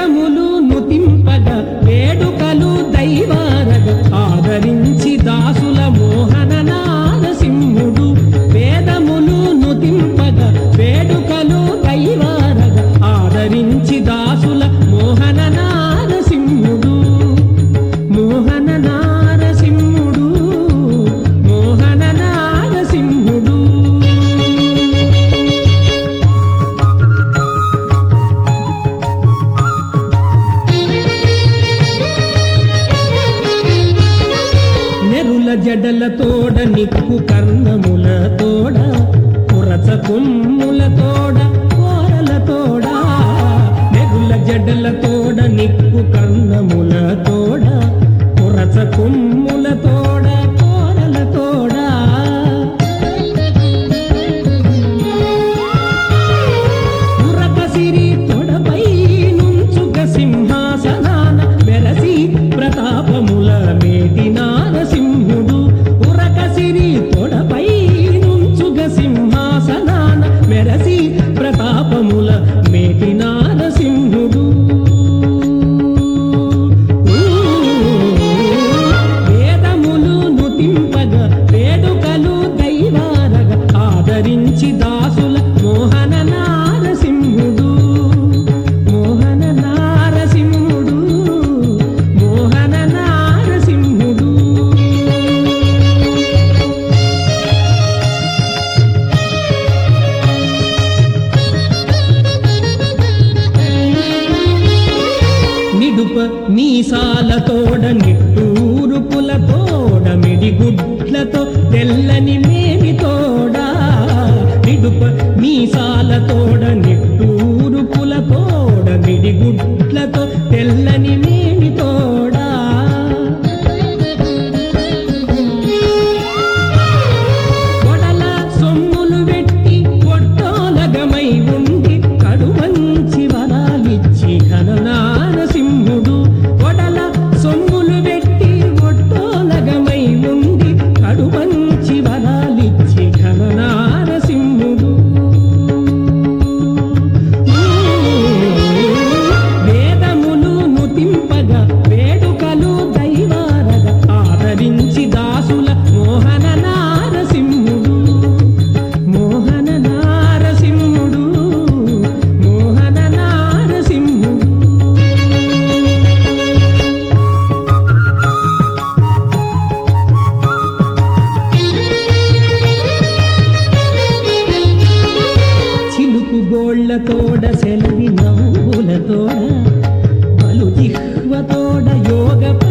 వేదములు నుతింపగ వేడుకలు దైవారగ ఆదరించి దాసుల మోహన నారసింహుడు వేదములు నుతింపగ వేడుకలు దైవారగ ఆదరించి దాసుల మోహన నారసింహుడు మోహన నారసింహుడు మోహన నారసింహుడు నెరుల జడల తోడ నిక్కు కర్ణముల తోడ పురచ కొమ్ముల తోడ కోరల తోడ నెరుల జడల తోడ నిక్కు కర్ణముల తోడ పురచ కొమ్ముల తోడ కోరల తోడ పురత సిరి తొడపై నుంచుక సింహాసనాన వెరసి ప్రతాపముల మేటి నారసింహుడు ఉరక సిరి తొడపై నుంచుక సింహాసనాన వెరసి ప్రతాపముల మేటి నారసింహుడు వేదములు నుతింపగ వేడుకలు దైవారగ ఆదరించి దాసుల మోహన నారసింహుడు మోహన నారసింహుడు మోహన నారసింహుడు నిడుప మీసాలతోడ నిట్టూరుపుల తోడ మిడిగుడ్లతో తెల్లని మేమి తోడ నిడుప మీసాలతోడ నిట్టూరుపుల తోడ మిడిగుడ్లతో తెల్లని మేమి తోడా కొడల సొమ్ములు వెట్టి కొట్టోలగమై ఉండి కడుమంచి వరాలిచ్చి ఘననారసింహుడు కొడల సొమ్ములు వెట్టి కొట్టోలగమై ఉండి కడుమంచి వరాలిచ్చి ఘననారసింహుడు వేదములు నుతింపగ వేడుకలు దైవారగ ఆదరించి దాసుల మోహన నారసింహుడు మోహన నారసింహుడు మోహన నారసింహుడు చిలుకు గోళ్లతోడ సెలవి నవ్వులతోడ బలు జిహ్వతోడ యోగ